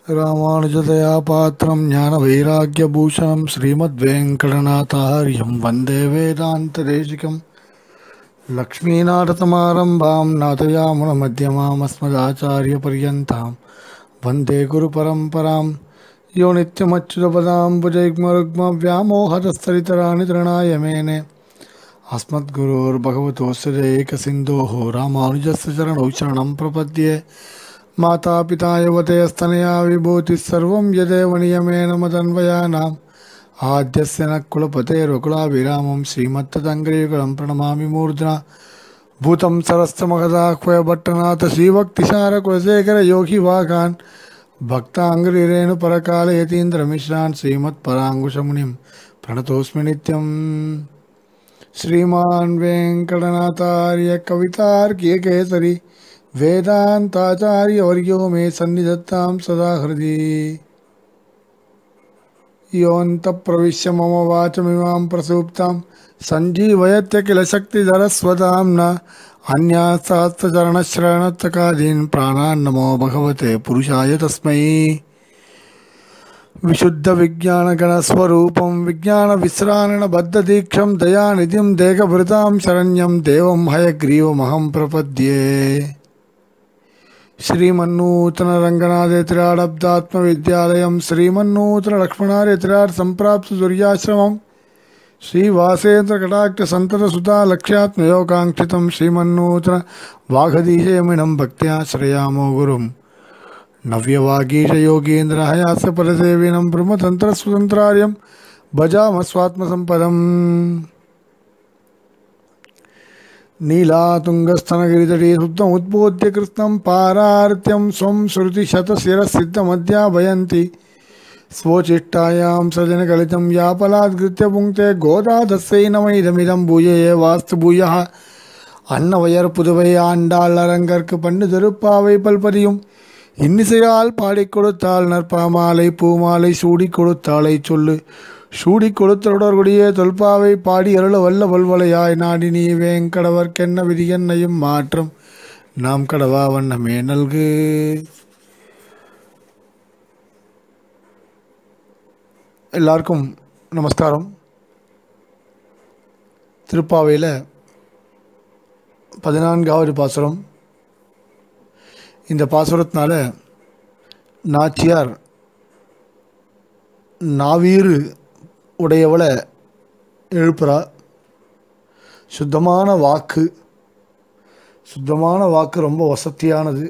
ராமானுஜதயா பாத்திரம் ஞான வைராக்கியபூஷணம் ஸ்ரீமத்வேங்கடநாதாரியம் வந்தே வேதாந்ததேசிகம் லக்ஷ்மீநாரதமாரம்பாம் நாதயாமுனமத்தியமாமஸ்மதாச்சாரியபர்யந்தாம் வந்தே குருபரம்பராம் யோ நித்யமच्युतपदाम्बुजैग्मरुग्मव्यामोहतस्तरितराणि तृणाय मेने अस्मद्गुरोर्भगवतोऽस्य एकसिन्धोः रामानुजस्य चरणौ शरणं प्रपद्ये मातापिता युवतयस्तनया विभूतिः सर्वं यदेव नियमेन मदन्वयानाम् आद्यस्य न कुलपतेर्वकुलाभिरामं श्रीमत्तदङ्ग्रेयुगलं प्रणमामि मूर्ध्ना भूतं सरस्तमगदाह्वय भट्टनाथ श्रीभक्तिसारकुलशेखर योगिवागान् भक्ताङ्ग्रिरेणुपरकालयतीन्द्रमिश्रान् श्रीमत्पराङ्कुशमुनिं प्रणतोऽस्मि नित्यम् श्रीमान् वेङ्कटनाथार्य कवितार्कियकेसरी वेदान्ताचार्यवर्यो मे सन्निधत्तां सदा हृदि योऽन्तप्रविश्य मम वाचमिमां प्रसूप्तां सञ्जीवयत्य किल शक्तिधरस्वदाम्ना अन्यास्तास्तचरणश्रवणत्तकादीन् प्राणान्नमो भगवते पुरुषाय तस्मै विशुद्धविज्ञानगणस्वरूपं विज्ञानविश्राणबद्धदीक्षं दयानिधिं देहभृतां शरण्यं देवं हयग्रीवमहं प्रपद्ये श्रीमन्नूतनरङ्गनाथेतिराडब्दात्मविद्यालयं श्रीमन्नूतनलक्ष्मणारेतिराड् सम्प्राप्त सूर्याश्रमम् श्रीवासेन्द्रकटाक्षसन्ततसुता लक्ष्यात्मयोगाङ्क्षितं श्रीमन्नूतन वाघदीशयमिनं भक्त्या श्रयामो गुरुम् नव्यवागीशयोगीन्द्रहयास्य परसेविनं ब्रह्मतन्त्रस्वतन्त्रार्यं भजामस्वात्मसम्पदम् नीलातुङ्गस्तनगिरितटी सुप्तमुद्बोध्य कृत्स्नं पारार्त्यं स्वं श्रुतिशतशिरसिद्धमध्याभयन्ति स्वोचिष्टायां सजनकलितं यापलाद्कृत्य पुङ्क्ते गोदादस्यै नमैदमिदं भूयये वास्तु भूयः அன்னவயர் புதுவை ஆண்டாள் அரங்கற்கு பண்ணு திருப்பாவை பல்பதியும் இன்னிசையால் பாடிக் கொடுத்தாள் நற்பாமாலை பூமாலை சூடி கொடுத்தாளை சொல்லு சூடி கொடுத்தருடர்குடிய தொல்பாவை பாடி அருள வல்ல வல்வலையாய் நாடி நீ வேங்கடவர்க்கென்ன விதி என்னையும் மாற்றம் நாம் கடவா வண்ணமே நல்கு எல்லாருக்கும் நமஸ்காரம் திருப்பாவையில் பதினான்காவது பாசுரம் இந்த பாசுரத்தினால நாச்சியார் நாவீறு உடையவளை எழுப்புறா சுத்தமான வாக்கு சுத்தமான வாக்கு ரொம்ப வசதியானது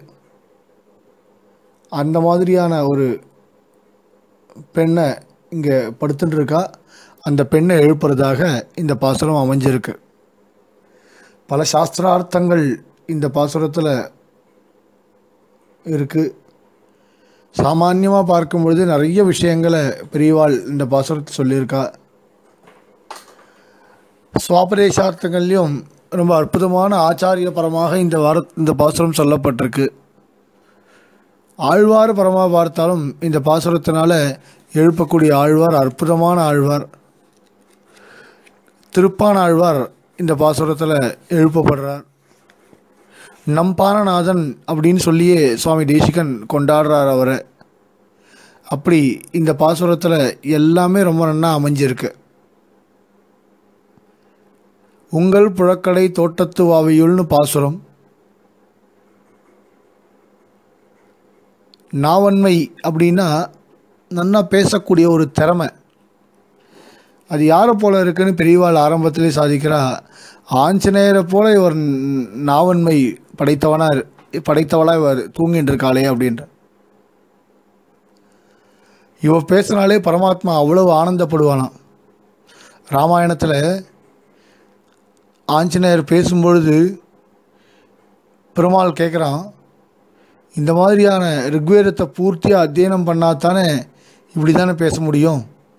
அந்த மாதிரியான ஒரு பெண்ணை இங்கே படுத்துட்டு இருக்கா அந்த பெண்ணை எழுப்புறதாக இந்த பாசுரம் அமைஞ்சிருக்கு பல சாஸ்திரார்த்தங்கள் இந்த பாசுரத்தில் இருக்குது சாமான்யமாக பார்க்கும்பொழுது நிறைய விஷயங்களை பெரியவாள் இந்த பாசுரத்தை சொல்லியிருக்கா சுவாபதேசார்த்தங்கள்லையும் ரொம்ப அற்புதமான ஆச்சாரியபரமாக இந்த வார இந்த பாசுரம் சொல்லப்பட்டிருக்கு ஆழ்வார் பரமாக பார்த்தாலும் இந்த பாசுரத்தினால எழுப்பக்கூடிய ஆழ்வார் அற்புதமான ஆழ்வார் திருப்பான ஆழ்வார் இந்த பாசுரத்தில் எழுப்பப்படுறார் நம்பானநாதன் அப்படின்னு சொல்லியே சுவாமி தேசிகன் கொண்டாடுறார் அவரை அப்படி இந்த பாசுரத்தில் எல்லாமே ரொம்ப நன்னா அமைஞ்சிருக்கு உங்கள் புழக்கடை தோட்டத்து வாவியுள்னு பாசுரம் நாவன்மை அப்படின்னா நன்னா பேசக்கூடிய ஒரு திறமை அது யாரை போல இருக்குன்னு பெரியவாள் ஆரம்பத்திலே சாதிக்கிறா ஆஞ்சநேயரை போல இவர் நாவன்மை படைத்தவனா படைத்தவளா இவர் தூங்கிட்டு இருக்காளே அப்படின்ற இவ பேசினாலே பரமாத்மா அவ்வளவு ஆனந்தப்படுவானாம் ராமாயணத்தில் ஆஞ்சநேயர் பேசும்பொழுது பெருமாள் கேட்குறான் இந்த மாதிரியான ரிக்வேதத்தை பூர்த்தியாக அத்தியனம் பண்ணாதானே இப்படி தானே பேச முடியும்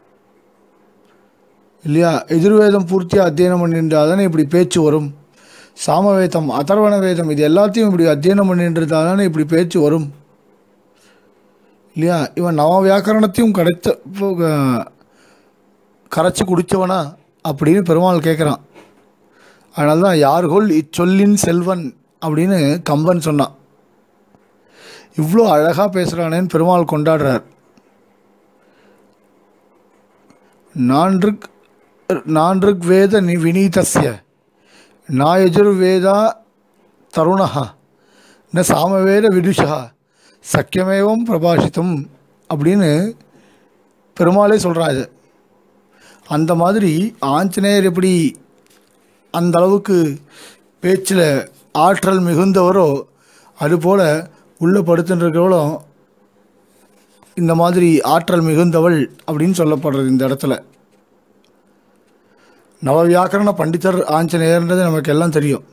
இல்லையா எதிர்வேதம் பூர்த்தியாக அத்தியனம் பண்ணின்றால் தானே இப்படி பேச்சு வரும் சாமவேதம் அதர்வண வேதம் இது எல்லாத்தையும் இப்படி அத்தியனம் பண்ணின்றதால் தானே இப்படி பேச்சு வரும் இல்லையா இவன் நவ வியாக்கரணத்தையும் கிடைத்த கரைச்சி குடித்தவனா அப்படின்னு பெருமாள் கேட்குறான் அதனால தான் யார்கொள் இச்சொல்லின் செல்வன் அப்படின்னு கம்பன் சொன்னான் இவ்வளோ அழகாக பேசுகிறானேன்னு பெருமாள் கொண்டாடுறார் நான்ருக் நான்ருக் வேத நி வினீதஸ்ய நாயஜுர்வேதா தருணா ந சாமவேத விதுஷா சக்கியமேவம் பிரபாஷித்தம் அப்படின்னு பெருமாளே சொல்கிறாரு அந்த மாதிரி ஆஞ்சநேயர் எப்படி அந்த அளவுக்கு பேச்சில் ஆற்றல் மிகுந்தவரோ அதுபோல் உள்ள படுத்துன்றவளும் இந்த மாதிரி ஆற்றல் மிகுந்தவள் அப்படின்னு சொல்லப்படுறது இந்த இடத்துல நவவியாக்கரண பண்டிதர் ஆஞ்சநேயர்ன்றது நமக்கு எல்லாம் தெரியும்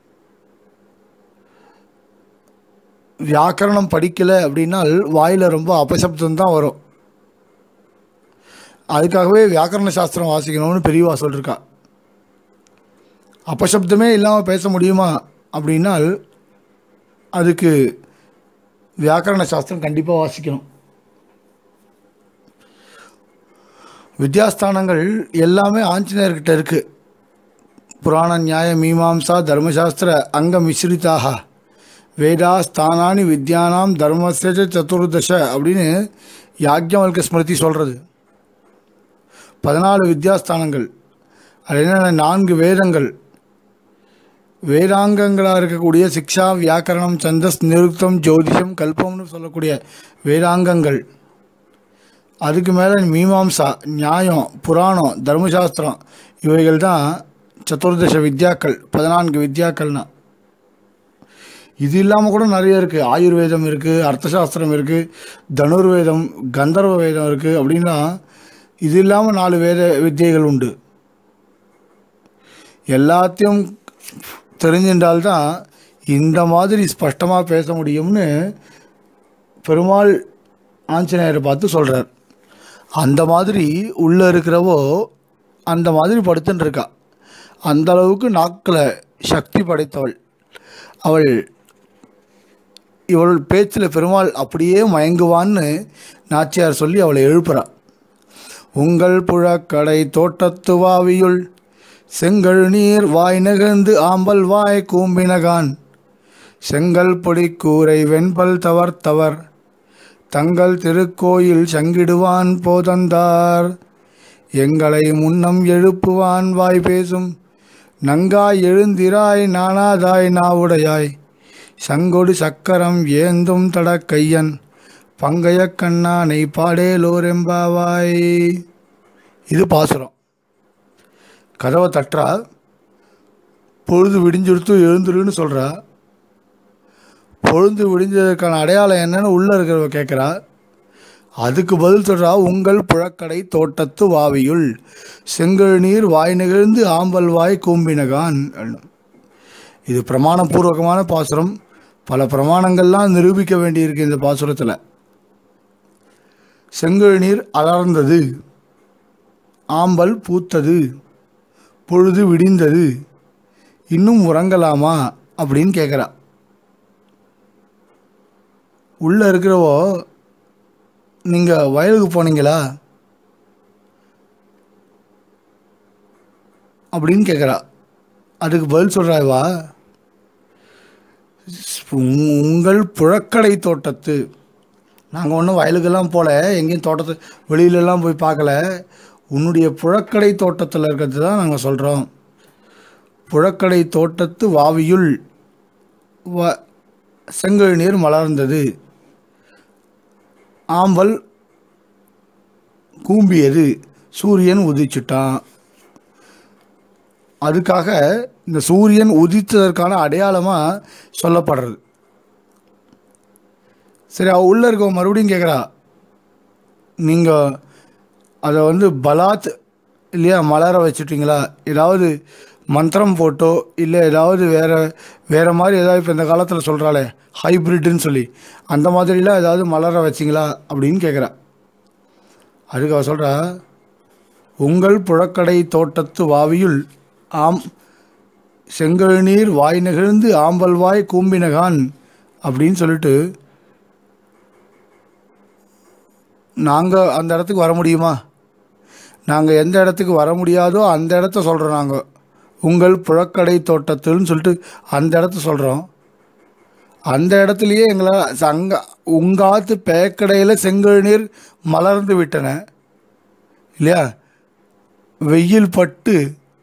வியாக்கரணம் படிக்கலை அப்படின்னால் வாயில் ரொம்ப அபசப்தம் தான் வரும் அதுக்காகவே வியாக்கரண சாஸ்திரம் வாசிக்கணும்னு பெரியவா சொல்லியிருக்கா அபசப்தமே இல்லாமல் பேச முடியுமா அப்படின்னால் அதுக்கு வியாக்கரண சாஸ்திரம் கண்டிப்பாக வாசிக்கணும் வித்யாஸ்தானங்கள் எல்லாமே ஆஞ்சநேயர்கிட்ட இருக்குது புராண நியாய மீமாம்சா தர்மசாஸ்திர அங்க மிஸ்ரிதாக வேதா ஸ்தானானி வித்யானாம் தர்மசேஜ சதுர்தச அப்படின்னு யாக்யவல்க ஸ்மிருதி சொல்கிறது பதினாலு வித்யாஸ்தானங்கள் அது என்னென்ன நான்கு வேதங்கள் வேதாங்கங்களாக இருக்கக்கூடிய சிக்ஷா வியாக்கரணம் சந்தஸ் நிருக்தம் ஜோதிஷம் கல்பம்னு சொல்லக்கூடிய வேதாங்கங்கள் அதுக்கு மேலே மீமாம்சா நியாயம் புராணம் தர்மசாஸ்திரம் இவைகள் தான் சதுர்தச வித்யாக்கள் பதினான்கு வித்யாக்கள்னா இது இல்லாமல் கூட நிறைய இருக்குது ஆயுர்வேதம் இருக்குது அர்த்தசாஸ்திரம் இருக்குது தனுர்வேதம் கந்தர்வ வேதம் இருக்குது அப்படின்னா இது இல்லாமல் நாலு வேத வித்தியைகள் உண்டு எல்லாத்தையும் தெரிஞ்சின்றால்தான் இந்த மாதிரி ஸ்பஷ்டமாக பேச முடியும்னு பெருமாள் ஆஞ்சநேயரை பார்த்து சொல்கிறார் அந்த மாதிரி உள்ளே இருக்கிறவோ அந்த மாதிரி படுத்துன்னு இருக்கா அந்த அளவுக்கு நாக்கில் சக்தி படைத்தவள் அவள் இவள் பேச்சில் பெருமாள் அப்படியே மயங்குவான்னு நாச்சியார் சொல்லி அவளை எழுப்புறா உங்கள் புழக்கடை தோட்டத்து வாவியுள் செங்கல் நீர் வாய் நெகிழ்ந்து ஆம்பல் வாய் கூம்பினகான் செங்கல் பொடி கூரை வெண்பல் தவர் தவர் தங்கள் திருக்கோயில் சங்கிடுவான் போதந்தார் எங்களை முன்னம் எழுப்புவான் வாய் பேசும் நங்காய் எழுந்திராய் நானாதாய் நாவுடையாய் சங்கொடு சக்கரம் ஏந்தும் தடக்கையன் பங்கைய கண்ணானை பாடேலோரெம்பாவாய் இது பாசுரம் கதவை தட்டுறா பொழுது விடிஞ்சிருத்து எழுந்துருன்னு சொல்கிறா பொழுது விடிஞ்சதுக்கான அடையாளம் என்னன்னு உள்ளே இருக்கிறவ கேட்குறா அதுக்கு பதில் சொல்கிறா உங்கள் புழக்கடை தோட்டத்து வாவியுள் செங்கல் நீர் வாய் நிகழ்ந்து ஆம்பல் வாய் கூம்பினகான் இது பிரமாணபூர்வகமான பாசுரம் பல பிரமாணங்கள்லாம் நிரூபிக்க வேண்டியிருக்கு இந்த பாசுரத்தில் செங்கல் நீர் அலர்ந்தது ஆம்பல் பூத்தது பொழுது விடிந்தது இன்னும் உறங்கலாமா அப்படின்னு கேட்குறா உள்ளே இருக்கிறவோ நீங்கள் வயலுக்கு போனீங்களா அப்படின்னு கேட்குறா அதுக்கு பதில் சொல்கிறாய்வா உங்கள் புழக்கடை தோட்டத்து நாங்கள் ஒன்றும் வயலுக்கெல்லாம் போகல எங்கேயும் தோட்டத்து வெளியிலலாம் போய் பார்க்கல உன்னுடைய புழக்கடை தோட்டத்தில் இருக்கிறது தான் நாங்கள் சொல்கிறோம் புழக்கடை தோட்டத்து வாவியுள் வ செங்கல் நீர் மலர்ந்தது ஆம்பல் கூம்பியது சூரியன் உதிச்சிட்டான் அதுக்காக இந்த சூரியன் உதித்ததற்கான அடையாளமாக சொல்லப்படுறது சரி அவ உள்ளே இருக்க மறுபடியும் கேட்குறா நீங்கள் அதை வந்து பலாத் இல்லையா மலர வச்சுட்டிங்களா ஏதாவது மந்திரம் போட்டோ இல்லை ஏதாவது வேறு வேறு மாதிரி ஏதாவது இப்போ இந்த காலத்தில் சொல்கிறாளே ஹைப்ரிட்னு சொல்லி அந்த மாதிரிலாம் ஏதாவது மலர வச்சிங்களா அப்படின்னு கேட்குறா அதுக்கு அவ சொல்கிறா உங்கள் புழக்கடை தோட்டத்து வாவியுள் ஆம் செங்கல் நீர் வாய் நெகிழ்ந்து ஆம்பல் வாய் கூம்பினகான் அப்படின்னு சொல்லிட்டு நாங்கள் அந்த இடத்துக்கு வர முடியுமா நாங்கள் எந்த இடத்துக்கு வர முடியாதோ அந்த இடத்த சொல்கிறோம் நாங்கள் உங்கள் புழக்கடை தோட்டத்துன்னு சொல்லிட்டு அந்த இடத்த சொல்கிறோம் அந்த இடத்துலையே எங்களால் அங்க உங்காத்து பேக்கடையில் செங்கழுநீர் மலர்ந்து விட்டன இல்லையா வெயில் பட்டு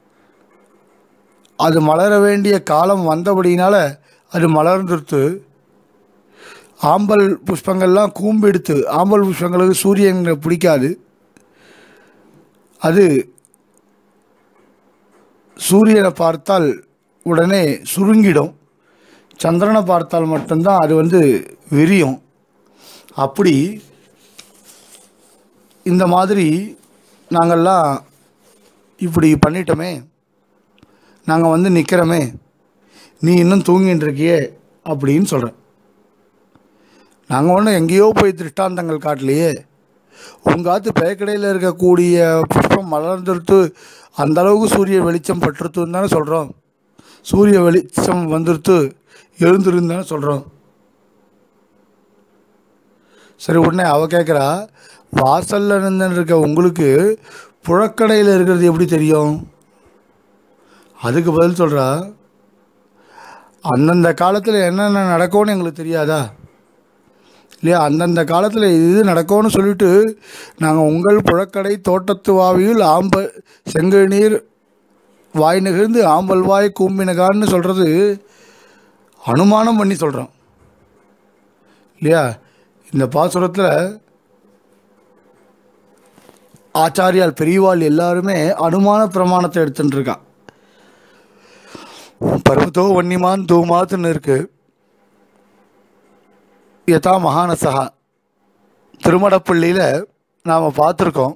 அது மலர வேண்டிய காலம் வந்தபடினால அது மலர்ந்துருத்து ஆம்பல் புஷ்பங்கள்லாம் கூம்பெடுத்து ஆம்பல் புஷ்பங்களுக்கு சூரியன் பிடிக்காது அது சூரியனை பார்த்தால் உடனே சுருங்கிடும் சந்திரனை பார்த்தால் மட்டும்தான் அது வந்து விரியும் அப்படி இந்த மாதிரி நாங்கள்லாம் இப்படி பண்ணிட்டோமே நாங்கள் வந்து நிற்கிறோமே நீ இன்னும் தூங்கின்னு இருக்கியே அப்படின்னு சொல்கிறேன் நாங்கள் ஒன்றும் எங்கேயோ போய் திருஷ்டாந்தங்கள் காட்டலையே உங்காத்து பேக்கடையில் இருக்கக்கூடிய புஷ்பம் மலர்ந்துருத்து அந்த அளவுக்கு சூரிய வெளிச்சம் பட்டுருத்துன்னு தானே சொல்கிறோம் சூரிய வெளிச்சம் வந்துருத்து எழுந்துருன்னு தானே சொல்கிறோம் சரி உடனே அவ கேட்குறா வாசல்ல நின்று இருக்க உங்களுக்கு புழக்கடையில் இருக்கிறது எப்படி தெரியும் அதுக்கு பதில் சொல்கிறா அந்தந்த காலத்தில் என்னென்ன நடக்கும்னு எங்களுக்கு தெரியாதா இல்லையா அந்தந்த காலத்தில் இது நடக்கும்னு சொல்லிட்டு நாங்கள் உங்கள் புழக்கடை தோட்டத்து வாவியில் ஆம்ப செங்கநீர் வாய் நிகழ்ந்து ஆம்பல் வாய் கூம்பினகான்னு சொல்கிறது அனுமானம் பண்ணி சொல்கிறோம் இல்லையா இந்த பாசுரத்தில் ஆச்சாரியால் பெரியவாள் எல்லாருமே அனுமான பிரமாணத்தை எடுத்துட்டு இருக்கா பருவத்தோ வன்னிமான் தூமாத்துன்னு இருக்கு யதா மகானசா திருமடப்பள்ளியில் நாம் பார்த்துருக்கோம்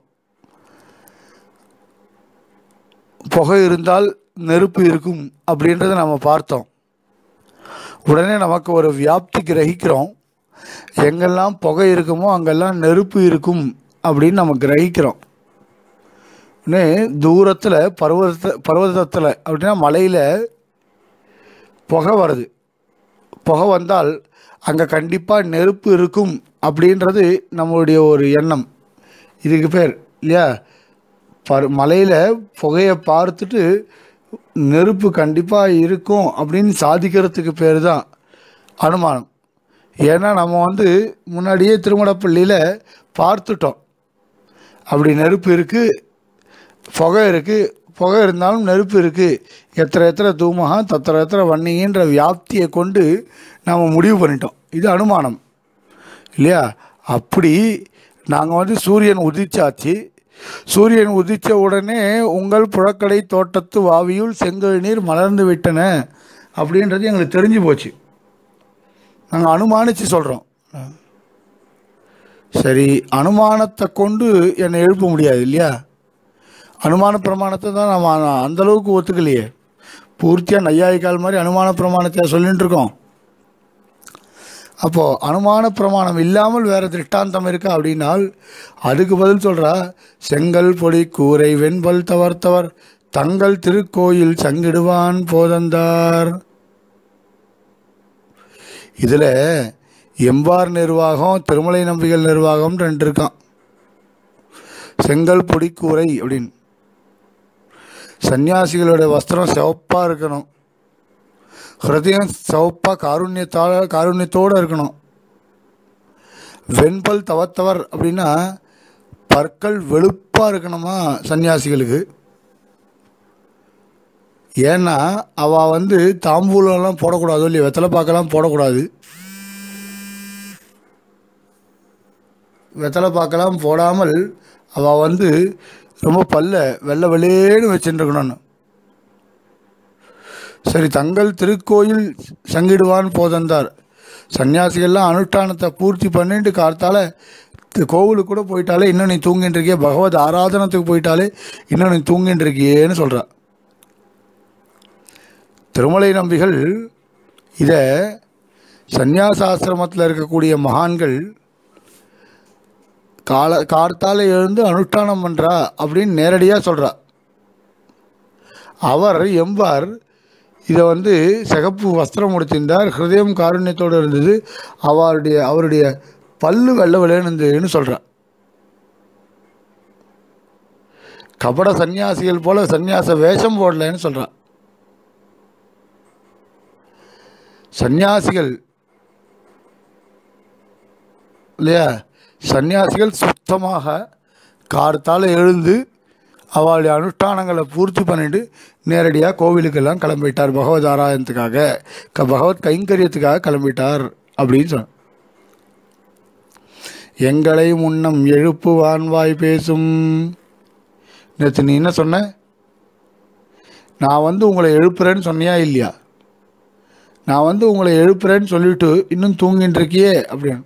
புகை இருந்தால் நெருப்பு இருக்கும் அப்படின்றத நம்ம பார்த்தோம் உடனே நமக்கு ஒரு வியாப்தி கிரகிக்கிறோம் எங்கெல்லாம் புகை இருக்குமோ அங்கெல்லாம் நெருப்பு இருக்கும் அப்படின்னு நம்ம கிரகிக்கிறோம் உடனே தூரத்தில் பர்வத பர்வதத்தில் அப்படின்னா மலையில் புகை வருது புகை வந்தால் அங்கே கண்டிப்பாக நெருப்பு இருக்கும் அப்படின்றது நம்மளுடைய ஒரு எண்ணம் இதுக்கு பேர் இல்லையா பர் மலையில் புகையை பார்த்துட்டு நெருப்பு கண்டிப்பாக இருக்கும் அப்படின்னு சாதிக்கிறதுக்கு பேர் தான் அனுமானம் ஏன்னா நம்ம வந்து முன்னாடியே திருமணப்பள்ளியில் பார்த்துட்டோம் அப்படி நெருப்பு இருக்குது புகை இருக்குது புகை இருந்தாலும் நெருப்பு இருக்குது எத்தனை எத்தனை தூமகா தத்திர எத்தனை வன்னிகின்ற வியாப்தியை கொண்டு நாம் முடிவு பண்ணிட்டோம் இது அனுமானம் இல்லையா அப்படி நாங்கள் வந்து சூரியன் உதிச்சாச்சு சூரியன் உதித்த உடனே உங்கள் புழக்கடை தோட்டத்து வாவியுள் செங்கல் நீர் மலர்ந்து விட்டன அப்படின்றது எங்களுக்கு தெரிஞ்சு போச்சு நாங்கள் அனுமானித்து சொல்கிறோம் சரி அனுமானத்தை கொண்டு என்னை எழுப்ப முடியாது இல்லையா அனுமான பிரமாணத்தை தான் நம்ம அ- அந்த அளவுக்கு ஒத்துக்கலையே பூர்த்தியாக நையாயிக்கால் மாதிரி அனுமான பிரமாணத்தை சொல்லிட்டு இருக்கோம் அப்போது அனுமான பிரமாணம் இல்லாமல் வேறு திருஷ்டாந்தம் இருக்கா அப்படின்னால் அதுக்கு பதில் சொல்கிறா செங்கல் பொடி கூரை வெண்பல் தவர்த்தவர் தங்கள் திருக்கோயில் சங்கிடுவான் போதந்தார் இதில் எம்பார் நிர்வாகம் திருமலை நம்பிகள் நிர்வாகம் ரெண்டு இருக்கான் செங்கல் பொடி கூரை அப்படின்னு சன்னியாசிகளோட வஸ்திரம் சிவப்பாக இருக்கணும் ஹிருதயம் சிவப்பாக காருண்யத்தால் காருண்யத்தோடு இருக்கணும் வெண்பல் தவத்தவர் அப்படின்னா பற்கள் வெளுப்பாக இருக்கணுமா சன்னியாசிகளுக்கு ஏன்னா அவள் வந்து தாம்பூலம்லாம் போடக்கூடாது இல்லையா வெத்தலை பாக்கெல்லாம் போடக்கூடாது வெத்தலை பாக்கெல்லாம் போடாமல் அவள் வந்து ரொம்ப பல்ல வெள்ளை வெள்ளேன்னு வச்சுட்டுருக்கணும்னு சரி தங்கள் திருக்கோயில் சங்கிடுவான் போதந்தார் சன்னியாசிகள்லாம் அனுஷ்டானத்தை பூர்த்தி பண்ணிட்டு கார்த்தால தி- கோவிலுக்கு கூட போயிட்டாலே இன்னும் நீ தூங்கிட்டு இருக்கியே பகவத் ஆராதனத்துக்கு போயிட்டாலே இன்னும் நீ தூங்கிட்டு இருக்கியேன்னு சொல்கிறா திருமலை நம்பிகள் இதை சந்நியாசாசிரமத்தில் இருக்கக்கூடிய மகான்கள் கால கார்த்தால எழுந்து அனுஷ்டானம் பண்ணுறா அப்படின்னு நேரடியாக சொல்கிறா அவர் எம்பார் இதை வந்து சிகப்பு வஸ்திரம் உடுத்திருந்தார் ஹிருதயம் காருண்யத்தோடு இருந்தது அவருடைய அவருடைய பல்லு வெள்ளை வெள்ளைன்னு இருந்ததுன்னு சொல்கிறார் கபட சந்நியாசிகள் போல சந்நியாச வேஷம் போடலைன்னு சொல்கிறான் சந்நியாசிகள் இல்லையா சன்னியாசிகள் சுத்தமாக கார்த்தால எழுந்து அவளுடைய அனுஷ்டானங்களை பூர்த்தி பண்ணிட்டு நேரடியாக கோவிலுக்கெல்லாம் கிளம்பிட்டார் பகவத் ஆராயணத்துக்காக க பகவத் கைங்கரியத்துக்காக கிளம்பிட்டார் அப்படின்னு சொன்ன எங்களை முன்னம் எழுப்பு வான்வாய் பேசும் நேற்று நீ என்ன சொன்ன நான் வந்து உங்களை எழுப்புறேன்னு சொன்னியா இல்லையா நான் வந்து உங்களை எழுப்புறேன்னு சொல்லிட்டு இன்னும் தூங்கிட்டு இருக்கியே அப்படின்னு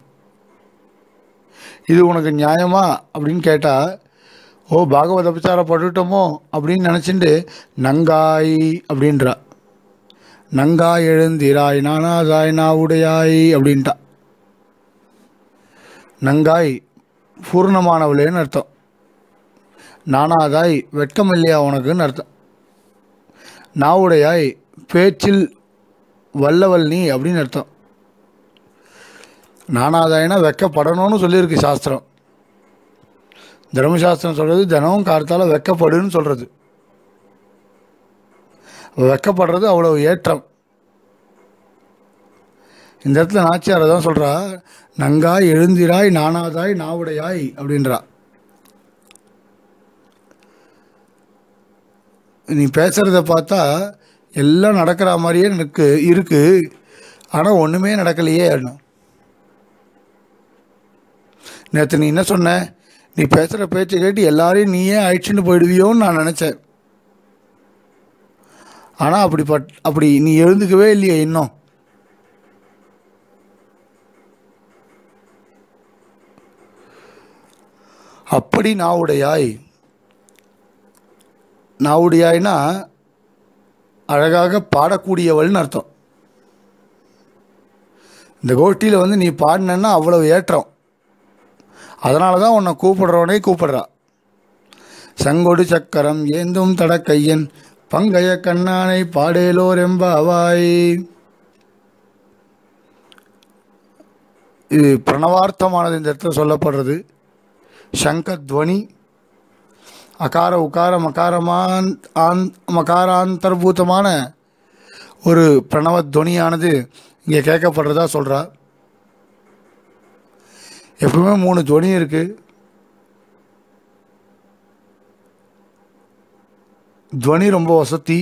இது உனக்கு நியாயமா அப்படின்னு கேட்டால் ஓ பாகவத பிரச்சாரம் பட்டுட்டோமோ அப்படின்னு நினச்சிட்டு நங்காய் அப்படின்றா நங்காய் எழுந்திராய் நானாதாய் நாவுடையாய் அப்படின்ட்டா நங்காய் பூர்ணமானவளேன்னு அர்த்தம் நானாதாய் வெட்கம் இல்லையா உனக்குன்னு அர்த்தம் நாவுடையாய் பேச்சில் வல்லவல் நீ அப்படின்னு அர்த்தம் நானாதாயினா வெக்கப்படணும்னு சொல்லியிருக்கு சாஸ்திரம் தர்மசாஸ்திரம் சொல்கிறது தினமும் காலத்தால் வெக்கப்படுன்னு சொல்கிறது வெக்கப்படுறது அவ்வளோ ஏற்றம் இந்த இடத்துல நாச்சியார் தான் சொல்கிறா நங்காய் எழுந்திராய் நானாதாய் நாவுடையாய் அப்படின்றா நீ பேசுகிறத பார்த்தா எல்லாம் நடக்கிற மாதிரியே எனக்கு இருக்கு ஆனால் ஒன்றுமே நடக்கலையே அப்படின்னும். நேற்று நீ என்ன சொன்ன நீ பேசுகிற பேச்சை கேட்டு எல்லாரையும் நீயே அழிச்சுன்னு போயிடுவியோன்னு நான் நினச்சேன் ஆனால் அப்படி பட் அப்படி நீ எழுந்துக்கவே இல்லையே இன்னும் அப்படி நாவுடையாய் நாவுடையாய்னா அழகாக பாடக்கூடியவள்னு அர்த்தம் இந்த கோஷ்டியில் வந்து நீ பாடினன்னா அவ்வளவு ஏற்றம் அதனால தான் உன்னை கூப்பிடுறவனே கூப்பிடுறா சங்கொடு சக்கரம் ஏந்தும் தடக்கையன் பங்கைய கண்ணானை பாடேலோர் எம்பாவாய் இது பிரணவார்த்தமானது இந்த இடத்துல சொல்லப்படுறது சங்கத்வனி அகார உகார மகாரமான் ஆன் மகாராந்தர்பூதமான ஒரு பிரணவத்வனியானது இங்கே கேட்கப்படுறதா சொல்கிறா எப்பவுமே மூணு துவனி இருக்கு துவனி ரொம்ப வசதி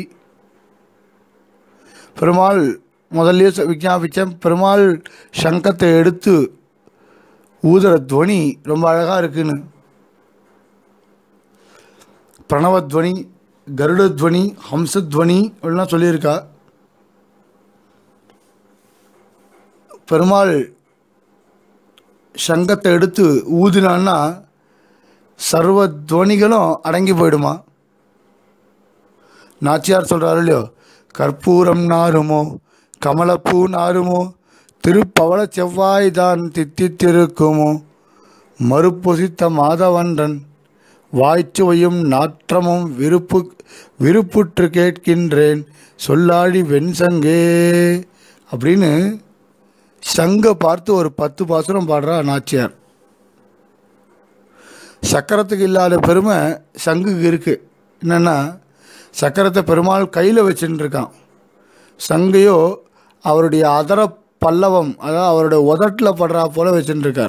பெருமாள் முதல்லயே சொ- விஞ்ஞாபிச்சேன் பெருமாள் சங்கத்தை எடுத்து ஊதுற துவனி ரொம்ப அழகாக இருக்குன்னு பிரணவத்வனி கருடத்வனி ஹம்சத்வனி அப்படிலாம் சொல்லியிருக்கா பெருமாள் சங்கத்தை எடுத்து ஊதினான்னா சர்வ துவனிகளும் அடங்கி போயிடுமா நாச்சியார் சொல்கிறாரு இல்லையோ கற்பூரம் நாருமோ கமலப்பூ நாருமோ திருப்பவள செவ்வாய் தான் தித்தித்திருக்குமோ மறுப்பொசித்த மாதவன்றன் வாய்ச்சுவையும் நாற்றமும் விருப்பு விருப்புற்று கேட்கின்றேன் சொல்லாழி வெண்சங்கே அப்படின்னு சங்க பார்த்து ஒரு பத்து பாசுரம் பாடுறா நாச்சியார் சக்கரத்துக்கு இல்லாத பெருமை சங்குக்கு இருக்கு என்னன்னா சக்கரத்தை பெருமாள் கையில் வச்சுட்டு இருக்கான் சங்கையோ அவருடைய அதர பல்லவம் அதாவது அவருடைய உதட்டில் படுறா போல வச்சுட்டு இருக்கார்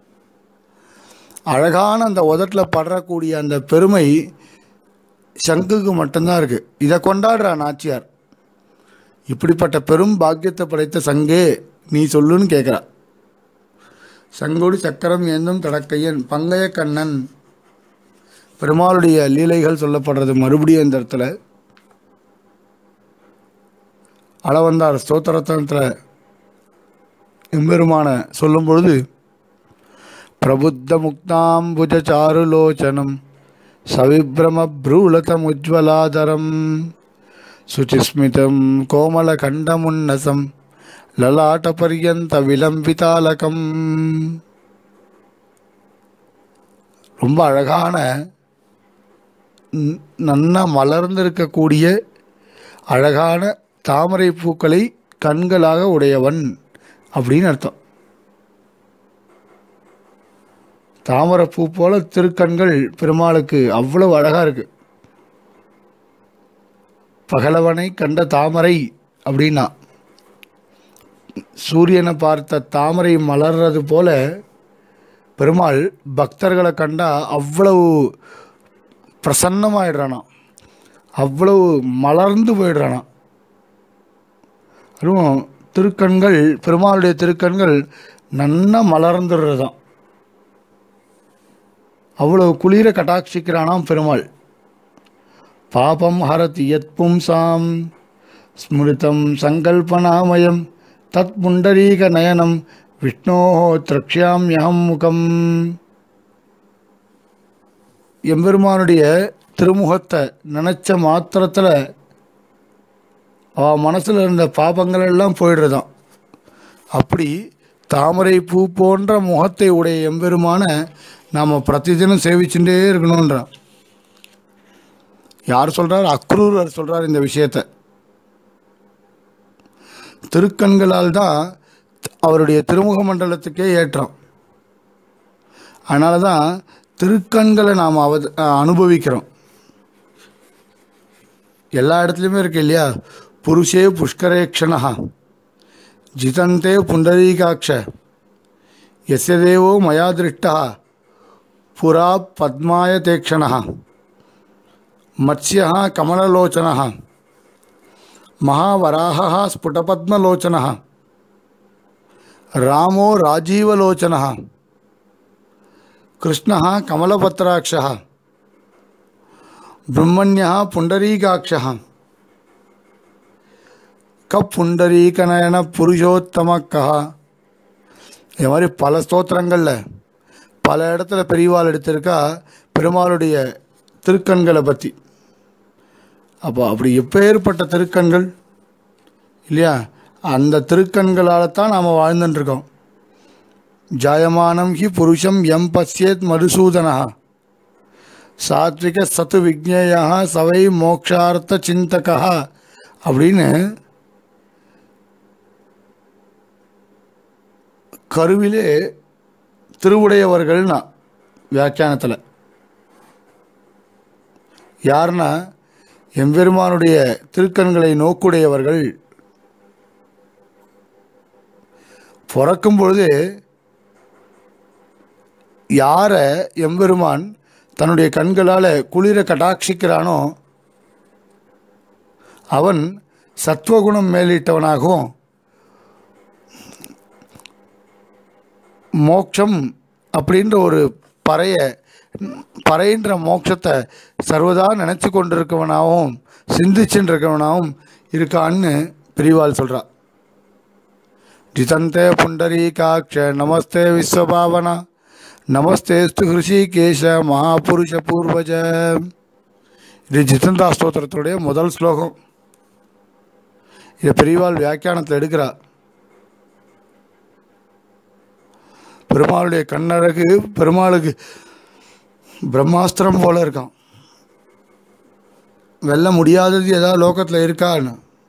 அழகான அந்த உதட்டில் படரக்கூடிய அந்த பெருமை சங்குக்கு மட்டும்தான் இருக்கு இதை கொண்டாடுறா நாச்சியார் இப்படிப்பட்ட பெரும் பாக்கியத்தை படைத்த சங்கே நீ சொல்லுன்னு கேட்குறா சங்கோடு சக்கரம் ஏந்தும் தடக்கையன் பங்கைய கண்ணன் பெருமாளுடைய லீலைகள் சொல்லப்படுறது மறுபடியும் இந்த இடத்துல அளவந்தார் ஸ்தோத்திரத்தனத்தில் எம்பெருமான சொல்லும் பொழுது பிரபுத்த முக்தாம்புஜ சாருலோச்சனம் சவிப்ரம ப்ரூலதமுஜ்வலாதரம் சுச்சிஸ்மிதம் கோமலகண்டமுன்னசம் லலாட்டபர்யந்த விலம்பிதாலகம் ரொம்ப அழகான ந- நன்னா மலர்ந்திருக்கக்கூடிய அழகான தாமரை பூக்களை கண்களாக உடையவன் அப்படின்னு அர்த்தம் தாமரை பூ போல திருக்கண்கள் பெருமாளுக்கு அவ்வளவு அழகா இருக்கு பகலவனை கண்ட தாமரை அப்படின்னா சூரியனை பார்த்த தாமரை மலர்றது போல பெருமாள் பக்தர்களை கண்டா அவ்வளவு பிரசன்னமாயிடுறானா அவ்வளவு மலர்ந்து போயிடுறானா அதுவும் திருக்கண்கள் பெருமாளுடைய திருக்கண்கள் நன்னா மலர்ந்துடுறதாம் அவ்வளவு குளிர கட்டாட்சிக்கிறானாம் பெருமாள் பாபம் ஹரதி யத் பும்சாம் ஸ்மிருதம் சங்கல்பனாமயம் தத் புண்டரீக நயனம் விஷ்ணோ திரக்ஷாமியகம் முகம் எம்பெருமானுடைய திருமுகத்தை நினச்ச மாத்திரத்தில் அவ மனசில் இருந்த பாபங்கள் எல்லாம் போயிடுறதாம் அப்படி தாமரை பூ போன்ற முகத்தை உடைய எம்பெருமான நாம் பிரதிதினம் சேவிச்சுட்டே இருக்கணுன்றான் யார் சொல்கிறார் அக்ரூரர் சொல்கிறார் இந்த விஷயத்தை திருக்கண்களால் தான் அவருடைய திருமுக மண்டலத்துக்கே ஏற்றம் அதனால தான் திருக்கண்களை நாம் அவ அனுபவிக்கிறோம் எல்லா இடத்துலையுமே இருக்கு இல்லையா புருஷே புஷ்கரேக்ஷணா ஜிதந்தே புண்டரீகாட்ச எஸ்ய தேவோ மயா திருஷ்டா புரா பத்மாய தேக்ஷண மத்ஸ்ய கமலலோச்சன மகாவராக ஸ்புடபத்மலோச்சன ராமோ ராஜீவலோச்சன கிருஷ்ண கமலபத்ராட்ச பிரம்மண்ய புண்டரீகாட்ச கப்புண்டரீகநயன புருஷோத்தமக்கா இது மாதிரி பல ஸ்தோத்திரங்களில் பல இடத்துல பெரியவாள் எடுத்திருக்கா பெருமாளுடைய திருக்கண்களை பற்றி அப்போ அப்படி எப்பேற்பட்ட திருக்கண்கள் இல்லையா அந்த திருக்கண்களால் தான் நாம் வாழ்ந்துட்டுருக்கோம் ஜாயமானம் ஹி புருஷம் எம் பசியத் மதுசூதனா சாத்விக சத்து விக்னேயா சவை மோக்ஷார்த்த சிந்தகா அப்படின்னு கருவிலே திருவுடையவர்கள்னா வியாக்கியானத்தில் யாருன்னா எம்பெருமானுடைய திருக்கண்களை நோக்குடையவர்கள் பிறக்கும் பொழுது யாரை எம்பெருமான் தன்னுடைய கண்களால் குளிர கடாட்சிக்கிறானோ அவன் சத்வகுணம் மேலிட்டவனாகவும் மோட்சம் அப்படின்ற ஒரு பறைய பறைன்ற மோட்சத்தை சர்வதா நினச்சி கொண்டிருக்கவனாகவும் சிந்திச்சுட்டு இருக்கவனாகவும் இருக்கான்னு பிரிவால் சொல்கிறா ஜிதந்தே புண்டரீகாட்ச நமஸ்தே விஸ்வபாவனா நமஸ்தேஸ்து ஹிருஷிகேஷ மகாபுருஷ பூர்வஜ இது ஜிதந்தா ஸ்தோத்திரத்துடைய முதல் ஸ்லோகம் இதை பெரியவாள் வியாக்கியானத்தில் எடுக்கிறா பெருமாளுடைய கண்ணழகு பெருமாளுக்கு பிரம்மாஸ்திரம் போல இருக்கான் வெல்ல முடியாதது ஏதாவது லோகத்தில் இருக்கான்னு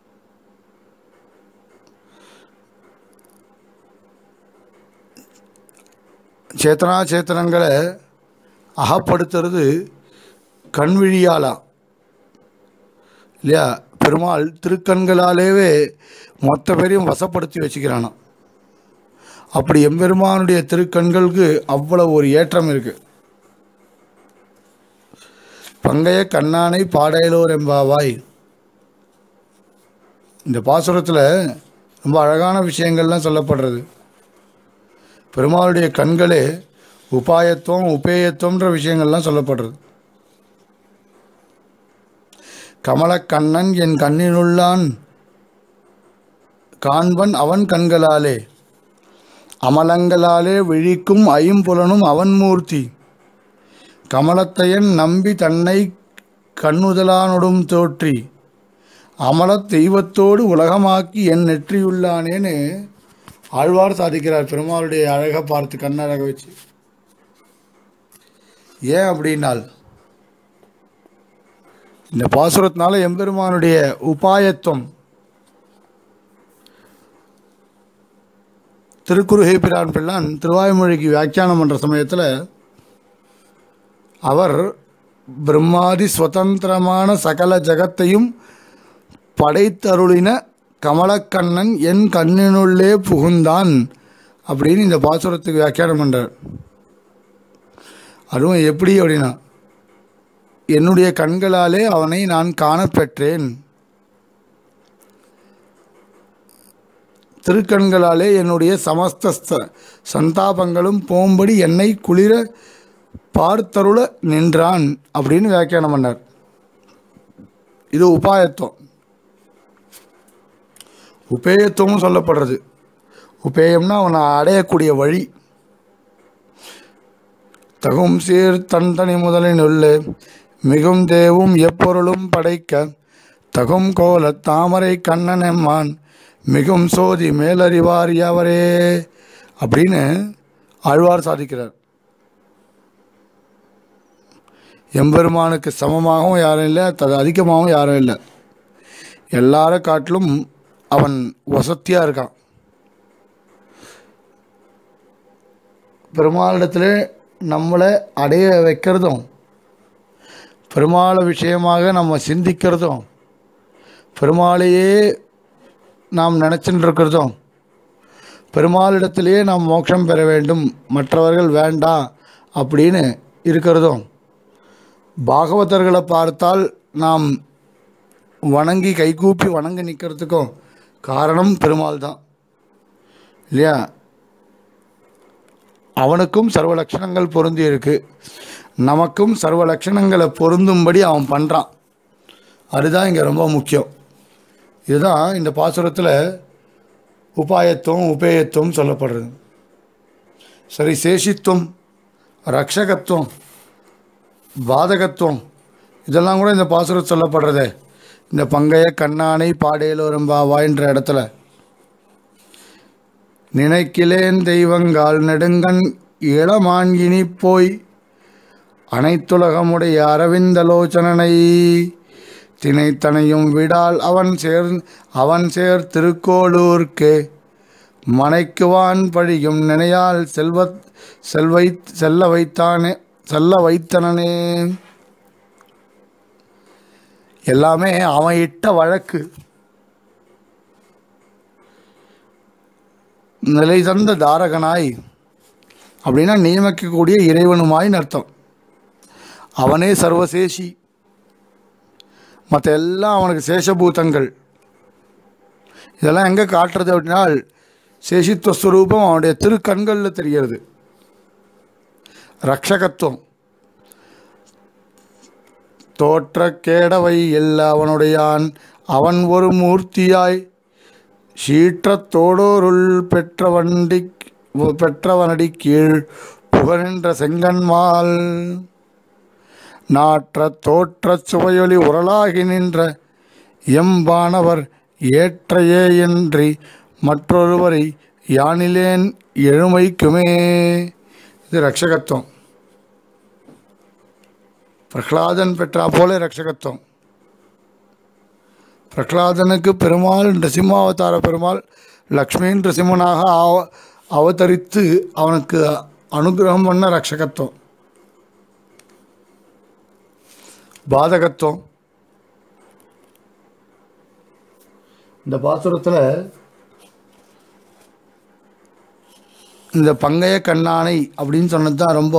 சேத்தனா சேத்தனங்களை அகப்படுத்துறது கண்விழியாலா இல்லையா பெருமாள் திருக்கண்களாலேவே மொத்த பேரையும் வசப்படுத்தி வச்சுக்கிறானாம் அப்படி எம்பெருமானுடைய திருக்கண்களுக்கு அவ்வளவு ஒரு ஏற்றம் இருக்கு பங்கைய கண்ணானை பாடையலோர் எம்பாவாய் இந்த பாசுரத்தில் ரொம்ப அழகான விஷயங்கள்லாம் சொல்லப்படுறது பெருமாளுடைய கண்களே உபாயத்துவம் உபேயத்துவம்ன்ற விஷயங்கள்லாம் சொல்லப்படுறது கமலக்கண்ணன் என் கண்ணினுள்ளான் காண்பன் அவன் கண்களாலே அமலங்களாலே விழிக்கும் ஐம்புலனும் அவன் மூர்த்தி கமலத்தையன் நம்பி தன்னை கண்ணுதலானொடும் தோற்றி அமலத் தெய்வத்தோடு உலகமாக்கி என் நெற்றியுள்ளானேன்னு ஆழ்வார் சாதிக்கிறார் பெருமாளுடைய அழகை பார்த்து கண்ணழக வச்சு ஏன் அப்படின்னால் இந்த பாசுரத்தினால எம்பெருமானுடைய உபாயத்துவம் திருக்குறுகை பிரான் பிள்ளான் திருவாய்மொழிக்கு வியாக்கியானம் பண்ணுற சமயத்தில் அவர் பிரம்மாதி சுதந்திரமான சகல ஜகத்தையும் படைத்தருளின கமலக்கண்ணன் என் கண்ணினுள்ளே புகுந்தான் அப்படின்னு இந்த பாசுரத்துக்கு வியாக்கியானம் பண்ணுறார் அதுவும் எப்படி அப்படின்னா என்னுடைய கண்களாலே அவனை நான் காணப்பெற்றேன் திருக்கண்களாலே என்னுடைய சமஸ்த ச- சந்தாபங்களும் போம்படி என்னை குளிர பார்த்தருள நின்றான் அப்படின்னு வியாக்கியானம் பண்ணார் இது உபாயத்துவம் உபேயத்துவமும் சொல்லப்படுறது உபேயம்னா அவனை அடையக்கூடிய வழி தகும் சீர் தன் தனி முதலின் உள்ளே மிகும் தேவும் எப்பொருளும் படைக்க தகும் கோல தாமரை கண்ணன் எம்மான் மிகும் சோதி மேலறிவார் யாவரே அப்படின்னு ஆழ்வார் சாதிக்கிறார் எம்பெருமானுக்கு சமமாகவும் யாரும் இல்லை தது அதிகமாகவும் யாரும் இல்லை எல்லார காட்டிலும் அவன் வசத்தியாக இருக்கான் பெருமாளிடத்தில் நம்மளை அடைய வைக்கிறதும் பெருமாளை விஷயமாக நம்ம சிந்திக்கிறதும் பெருமாளையே நாம் நினச்சிட்டு இருக்கிறதும் பெருமாளிடத்திலேயே நாம் மோட்சம் பெற வேண்டும் மற்றவர்கள் வேண்டாம் அப்படின்னு இருக்கிறதும் பாகவதர்களை பார்த்தால் நாம் வணங்கி கைகூப்பி வணங்கி நிற்கிறதுக்கும் காரணம் பெருமாள் தான் இல்லையா அவனுக்கும் சர்வ லட்சணங்கள் பொருந்தி இருக்கு நமக்கும் சர்வ லட்சணங்களை பொருந்தும்படி அவன் பண்ணுறான் அதுதான் இங்கே ரொம்ப முக்கியம் இதுதான் இந்த பாசுரத்தில் உபாயத்துவம் உபேயத்துவம் சொல்லப்படுறது சரி சேஷித்துவம் ரக்ஷகத்துவம் பாதகத்துவம் இதெல்லாம் கூட இந்த பாசுரம் சொல்லப்படுறதே இந்த பங்கைய கண்ணானை பாடேலோரும் பாவான்ற இடத்துல நினைக்கிலேன் தெய்வங்கால் நெடுங்கண் இளமான்கினி போய் அனைத்துலகமுடைய அரவிந்தலோச்சனனை தினைத்தனையும் விடால் அவன் சேர் அவன் சேர் திருக்கோளூர்க்கு மனைக்குவான் பழியும் நினையால் செல்வ செல்வை செல்ல வைத்தானே செல்ல வைத்தனனே எல்லாமே அவன் இட்ட வழக்கு நிலை தந்த தாரகனாய் அப்படின்னா நியமிக்கக்கூடிய இறைவனுமாய்னு அர்த்தம் அவனே சர்வசேஷி மற்ற எல்லாம் அவனுக்கு சேஷபூதங்கள் இதெல்லாம் எங்கே காட்டுறது அப்படின்னா சேஷித்துவ ஸ்வரூபம் அவனுடைய திருக்கண்களில் தெரிகிறது ரக்ஷகத்துவம் தோற்ற கேடவை எல்லா அவனுடையான் அவன் ஒரு மூர்த்தியாய் சீற்றத்தோடோருள் பெற்றவண்டி பெற்றவனடி கீழ் புகழென்ற செங்கன்மால் நாற்ற தோற்றச் சுவையொலி உரலாகி நின்ற எம்பானவர் ஏற்றையே என்றி மற்றொருவரை யானிலேன் எழுமைக்குமே இது ரக்ஷகத்துவம் பிரகலாதன் பெற்றா போல ரக்ஷகத்துவம் பிரகலாதனுக்கு பெருமாள் நரசிம்மாவதார பெருமாள் லக்ஷ்மி நரசிம்மனாக அவ அவதரித்து அவனுக்கு அனுகிரகம் பண்ண ரக்ஷகத்துவம் பாதகத்துவம் இந்த பாசுரத்தில் இந்த பங்கைய கண்ணானை அப்படின்னு சொன்னது தான் ரொம்ப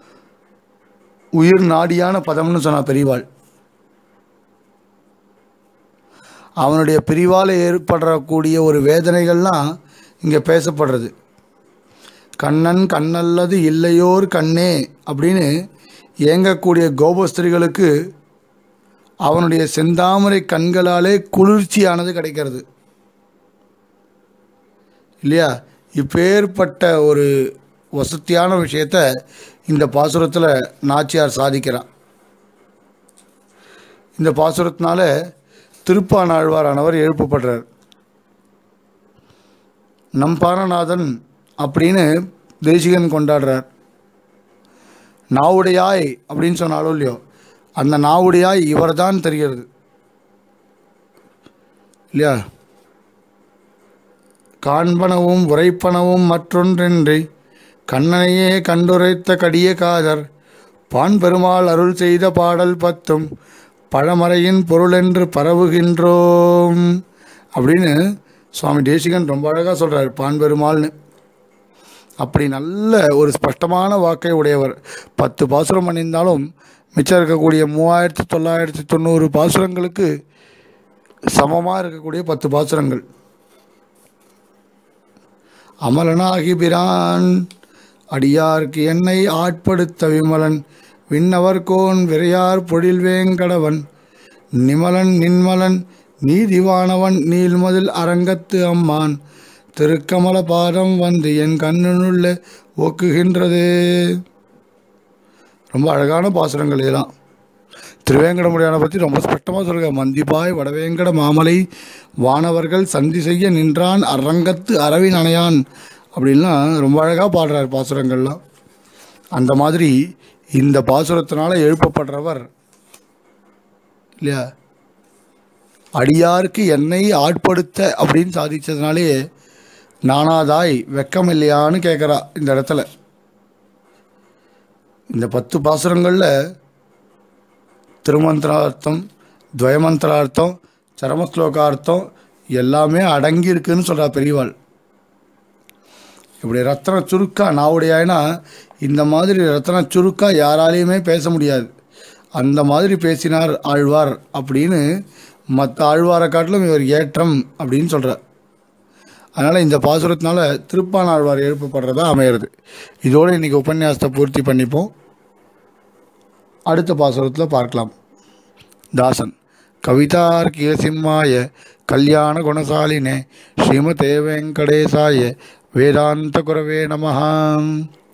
உயிர் நாடியான பதம்னு சொன்னா பெரியவாள் அவனுடைய பிரிவால் ஏற்படக்கூடிய ஒரு வேதனைகள்லாம் இங்கே பேசப்படுறது கண்ணன் கண்ணல்லது இல்லையோர் கண்ணே அப்படின்னு ஏங்கக்கூடிய கோபஸ்திரிகளுக்கு அவனுடைய செந்தாமரை கண்களாலே குளிர்ச்சியானது கிடைக்கிறது இல்லையா இப்பேற்பட்ட ஒரு வசதியான விஷயத்த இந்த பாசுரத்தில் நாச்சியார் சாதிக்கிறார் இந்த பாசுரத்தினால திருப்பானாழ்வாரானவர் எழுப்பப்படுறார் நம்பானநாதன் அப்படின்னு தேசிகன் கொண்டாடுறார் நாவுடையாய் அப்படின்னு சொன்னாலும் இல்லையோ அந்த நாவுடையாய் இவர்தான் தெரிகிறது இல்லையா காண்பனவும் உரைப்பனவும் மற்றொன்றின்றி கண்ணனையே கண்டுரைத்த கடிய காதர் பான் பெருமாள் அருள் செய்த பாடல் பத்தும் பழமறையின் பொருளென்று பரவுகின்றோம் அப்படின்னு சுவாமி தேசிகன் ரொம்ப அழகாக சொல்கிறார் பான் பெருமாள்னு அப்படி நல்ல ஒரு ஸ்பஷ்டமான வாக்கை உடையவர் பத்து பாசுரம் பண்ணியிருந்தாலும் மிச்சம் இருக்கக்கூடிய மூவாயிரத்தி தொள்ளாயிரத்தி தொண்ணூறு பாசுரங்களுக்கு சமமாக இருக்கக்கூடிய பத்து பாசுரங்கள் அமலனாகி பிரான் அடியார்க்கு என்னை ஆட்படுத்த விமலன் விண்ணவர் கோன் விரையார் பொழில் வேங்கடவன் நிமலன் நின்மலன் நீதிவானவன் நீள்மதில் அரங்கத்து அம்மான் திருக்கமல பாதம் வந்து என் கண்ணினுள்ள ஒக்குகின்றது ரொம்ப அழகான பாசுரங்கள் இதெல்லாம் திருவேங்கடமுடியான பற்றி ரொம்ப ஸ்பஷ்டமாக சொல்லுங்க மந்திபாய் வடவேங்கட மாமலை வானவர்கள் சந்தி செய்ய நின்றான் அரங்கத்து அரவின் அணையான் அப்படின்லாம் ரொம்ப அழகாக பாடுறார் பாசுரங்கள்லாம் அந்த மாதிரி இந்த பாசுரத்தினால எழுப்பப்படுறவர் இல்லையா அடியாருக்கு என்னை ஆட்படுத்த அப்படின்னு சாதிச்சதுனாலே நானாதாய் வெக்கம் இல்லையான்னு கேட்குறா இந்த இடத்துல இந்த பத்து பாசுரங்களில் திருமந்திரார்த்தம் துவயமந்திரார்த்தம் சரமஸ்லோகார்த்தம் எல்லாமே அடங்கி இருக்குன்னு சொல்கிறா பெரியவாள் இப்படி ரத்தன சுருக்கா நாவுடையானா இந்த மாதிரி ரத்தன சுருக்கா யாராலையுமே பேச முடியாது அந்த மாதிரி பேசினார் ஆழ்வார் அப்படின்னு மற்ற ஆழ்வாரை காட்டிலும் இவர் ஏற்றம் அப்படின்னு சொல்கிறார் அதனால் இந்த பாசுரத்தினால திருப்பான் ஆழ்வார் எழுப்பப்படுறதா அமையிறது இதோடு இன்றைக்கி உபன்யாசத்தை பூர்த்தி பண்ணிப்போம் அடுத்த பாசுரத்தில் பார்க்கலாம் தாசன் கவிதார்க்கிய சிம்மாய கல்யாண குணசாலினே ஸ்ரீமதே வெங்கடேசாய வேதாந்த குரவே நமஹாம்